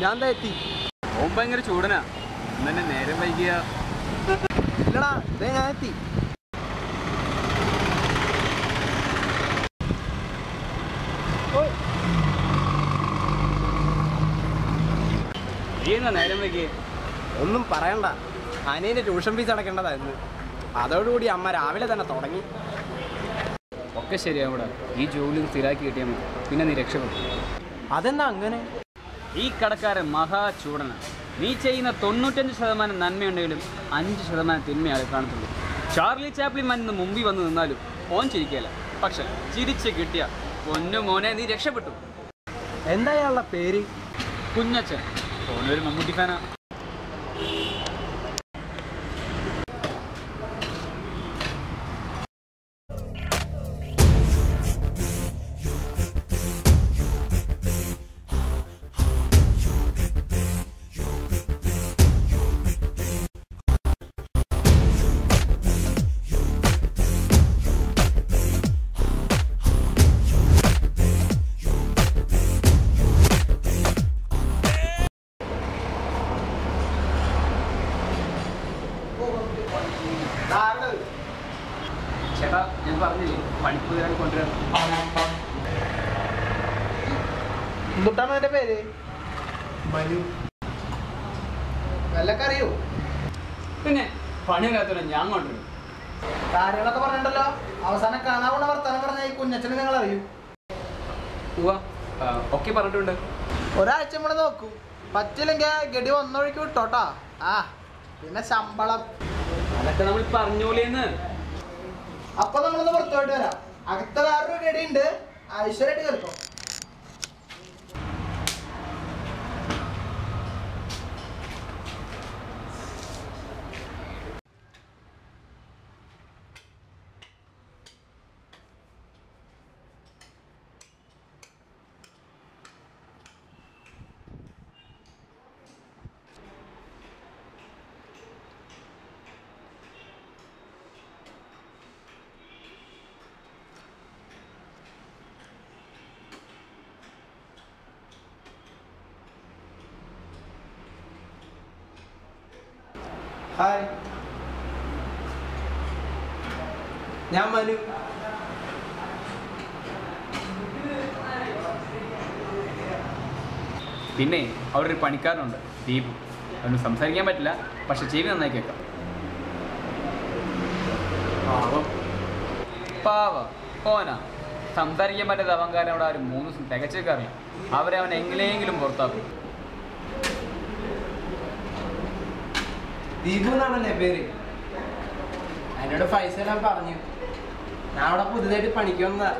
ഞാൻ ദാ എത്തി ഓൻ ഭയങ്കര ചൂടനാ എന്നെ നേരം വൈകിയ ഇല്ലടാ ദേ ഞാൻ എത്തി ഓയ് നീ എന്നാ നേരം വൈകിയേ ഒന്നും പറയണ്ട അനിയൻ്റെ ട്യൂഷൻ ഫീസ് അടക്കേണ്ടതായിരുന്നു അതോടുകൂടി അമ്മ രാവിലെ തന്നെ തുടങ്ങി ഒക്കെ ശരിയാവിടെ ഈ ജോലി സ്ഥിരാക്കി കിട്ടിയാൽ മതി പിന്നെ നീ രക്ഷപ്പെടും അതെന്താ അങ്ങനെ ഈ കടക്കാരൻ മഹാ ചൂടനാണ് നീ ചെയ്യുന്ന തൊണ്ണൂറ്റഞ്ച് ശതമാനം നന്മയുണ്ടെങ്കിലും അഞ്ച് ശതമാനം തിന്മയാളെ കാണത്തുള്ളൂ ചാർലി ചാപ്ലിൻ മന്ന് മുമ്പിൽ വന്ന് നിന്നാലും ഓൻ ചിരിക്കല പക്ഷെ ചിരിച്ച് കിട്ടിയ പൊന്നു മോനെ നീ രക്ഷപ്പെട്ടു എന്താ അയാളുടെ പേര് കുഞ്ഞച്ചൻ ഓനൊരു മമ്മൂട്ടി ഫാനാ ചേട്ടാ ഞാൻ പറഞ്ഞില്ലേ പണിക്ക് തരാൻ കൊണ്ടുവരാൻ എന്തുട്ടാണ് എൻ്റെ പേര് മനു വല്ലൊക്കെ അറിയോ പിന്നെ പണി തരാത്തോടെ ഞാൻ കൊണ്ടുവരും കാര്യങ്ങളൊക്കെ പറഞ്ഞിട്ടല്ലോ അവസാനം കാണാൻ പോണ വർത്താനം പറഞ്ഞ ഈ കുഞ്ഞച്ചനെ നിങ്ങൾ അറിയൂ ഉവ്വ ഒക്കെ പറഞ്ഞിട്ടുണ്ട് ഒരാഴ്ച കൂടെ നോക്കൂ പറ്റില്ലെങ്കിൽ ഗഡി ഒന്നൊഴിക്ക് വിട്ടോട്ടാ ആ പിന്നെ ശമ്പളം അതൊക്കെ നമ്മൾ പറഞ്ഞോളേന്ന് അപ്പൊ നമ്മളൊന്ന് പുറത്തു പോയിട്ട് വരാം അകത്ത വേറൊരു ഗഡി ഉണ്ട് ഐശ്വര്യമായിട്ട് കേൾക്കും ഹായ് ഞാൻ മനു പിന്നെ അവിടെ ഒരു പണിക്കാരനുണ്ട് ദീപു അവന് സംസാരിക്കാൻ പറ്റില്ല പക്ഷെ ചെവി നന്നായി കേൾക്കാം പാവം പാവ ഓനാ സംസാരിക്കാൻ പറ്റാത്ത അവൻകാരൻ അവിടെ ഒരു മൂന്ന് ദിവസം തികച്ചേക്കറിയാം അവരെ അവൻ എങ്ങനെയെങ്കിലും പുറത്താക്കും ദീപു എന്നാണല്ലേ പേര് എന്നോട് പൈസ എല്ലാം പറഞ്ഞു ഞാൻ അവിടെ പുതുതായിട്ട് പണിക്ക് വന്നതാ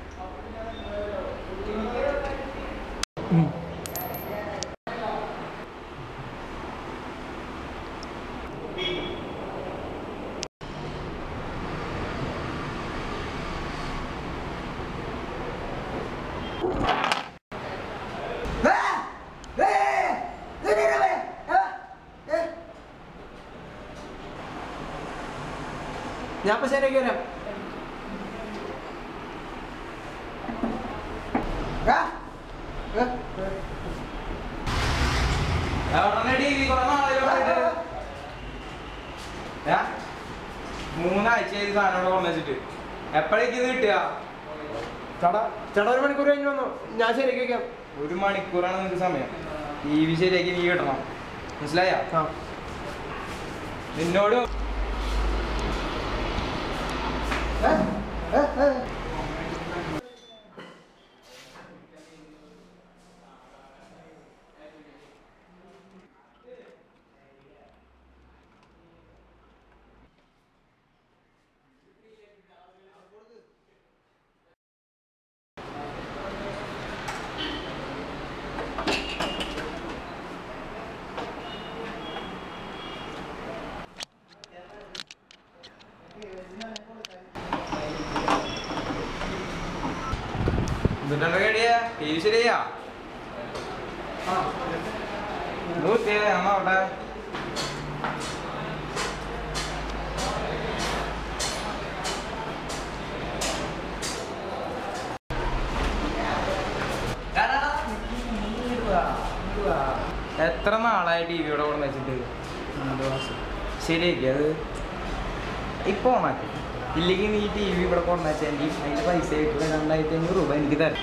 ഞാൻ ഇപ്പൊ ശരിയാക്കി വരാം ആ, ഏ, ഏ. മൂന്നാഴ്ച സാധനം കൊണ്ടുവച്ചിട്ട് എപ്പോഴേക്ക് ഇത് കിട്ടുക ചേട്ടാ ചേട്ടാ ഒരു മണിക്കൂർ കഴിഞ്ഞ് വന്നു ഞാൻ ശരിയാക്കി വെക്കാം ഒരു മണിക്കൂറാണ് നിനക്ക് സമയം ടി വി ശരിയാക്കി നീ കിട്ടണം മനസ്സിലായ ആ നിന്നോട് ഏ, ഏ, ഏ. എന്നിട്ടാണ് കേടിയാ ടി വി ശരിയാ നൂറ്റിയേ അമ്മ അവിടെ എത്ര നാളായി ടി വിയുടെ കൂടെ വെച്ചിട്ട് ശരിയാക്കി അത് ഇപ്പൊ ഓണാക്കി ഇല്ലെങ്കിൽ നീ ടി വി ഇവിടെ കൊണ്ടുവച്ചെങ്കിൽ അതിന് പൈസ ആയിട്ട് രണ്ടായിരത്തി അഞ്ഞൂറ് രൂപ എനിക്ക് തരാം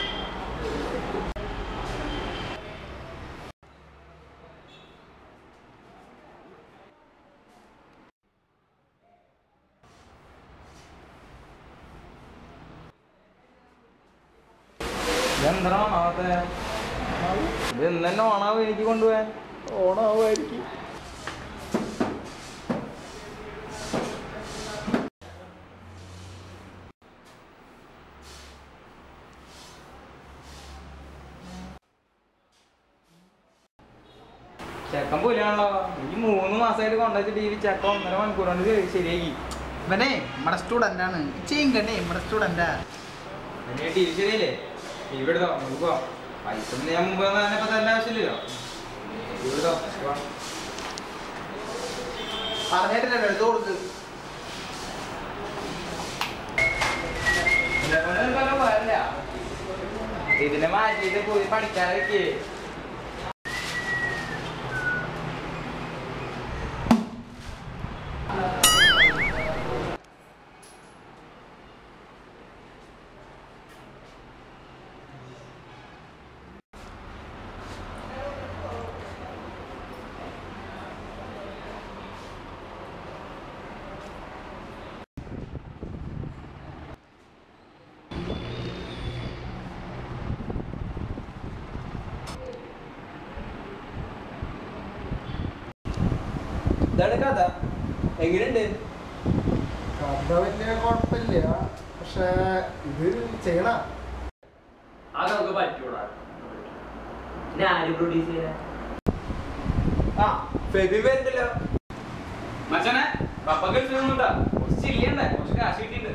ഇതെന്താ ഓണാവാത്ത ഇത് ഇന്ന് തന്നെ ഓണാവും എനിക്ക് കൊണ്ടുപോയാൻ ഓണാവുമായിരിക്കും ചെക്കൻ പോലെയാണല്ലോ ഈ മൂന്ന് മാസമായിട്ട് കൊണ്ടുവച്ച ടി വി ചെക്കൻ ഒന്നര മണിക്കൂർ കൊണ്ട് ശരി- ശരിയാക്കി ഇവനെ നമ്മുടെ സ്റ്റുഡൻ്റ് ആണ് ചെയ്യണ്ടേ നമ്മുടെ സ്റ്റുഡൻ്റാ പിന്നെ ടി വി ശരിയല്ലേ ടി വി എടുത്തോ നമുക്ക് പോവാം പൈസ ഒന്നും ഞാൻ മുമ്പ് തന്നെ ഇപ്പൊ തരേണ്ട ആവശ്യമില്ലല്ലോ ടി വി എടുത്തോ പോവാം. പറഞ്ഞിട്ടില്ല എടുത്തു കൊടുക്ക് ഇതേപോലെ ഒരു കാലം പോരല്ല. ഇതിനെ മാറ്റിയിട്ട് പോയി പഠിക്കാനൊക്കെ ഇതാണ് കഥ എങ്ങനെയുണ്ട് കഥ വലിയ കുഴപ്പമില്ല പക്ഷെ ഇത് ചെയ്യണ അത് നമുക്ക് പറ്റൂടാ പിന്നെ ആര് പ്രൊഡ്യൂസ് ചെയ്ത ആ ഫെബി വരുന്നല്ലോ മച്ചാനെ പപ്പ ഗൾഫിൽ നിന്നുണ്ടാ കുറച്ച് ചില്ലിയണ്ടേ കുറച്ച് കാശ് കിട്ടിയിട്ടുണ്ട്